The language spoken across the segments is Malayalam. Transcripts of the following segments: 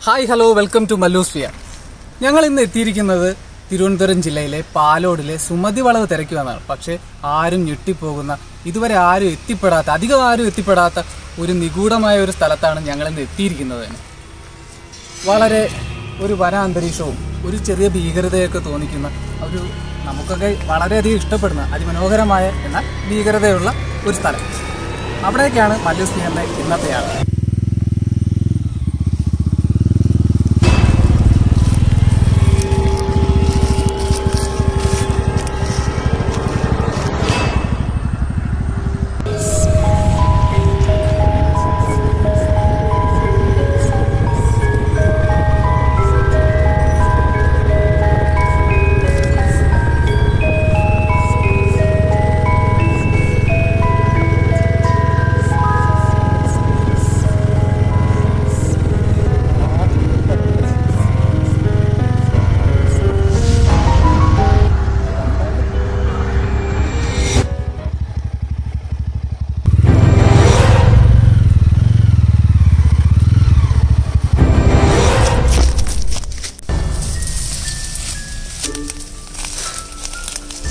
ഹായ് ഹലോ വെൽക്കം ടു മല്ലൂസ്ഫിയ ഞങ്ങൾ ഇന്ന് എത്തിയിരിക്കുന്നത് തിരുവനന്തപുരം ജില്ലയിലെ പാലോടിലെ സുമതി വളവ് തിരക്കുവാനാണ് പക്ഷേ ആരും ഞെട്ടിപ്പോകുന്ന ഇതുവരെ ആരും എത്തിപ്പെടാത്ത അധികം ആരും എത്തിപ്പെടാത്ത ഒരു നിഗൂഢമായ ഒരു സ്ഥലത്താണ് ഞങ്ങൾ ഇന്ന് എത്തിയിരിക്കുന്നത് തന്നെ വളരെ ഒരു വനാന്തരീക്ഷവും ഒരു ചെറിയ ഭീകരതയൊക്കെ തോന്നിക്കുന്ന ഒരു നമുക്കൊക്കെ വളരെയധികം ഇഷ്ടപ്പെടുന്ന അതിമനോഹരമായ എന്നാൽ ഭീകരതയുള്ള ഒരു സ്ഥലം അവിടേക്കാണ് മല്ലൂസ്ഫിയന്റെ ഇന്നത്തെ യാത്ര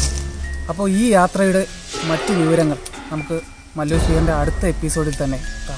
അപ്പോൾ ഈ യാത്രയുടെ മറ്റു വിവരങ്ങൾ നമുക്ക് മല്ലൂർ ഷീറിൻ്റെ അടുത്ത എപ്പിസോഡിൽ തന്നെ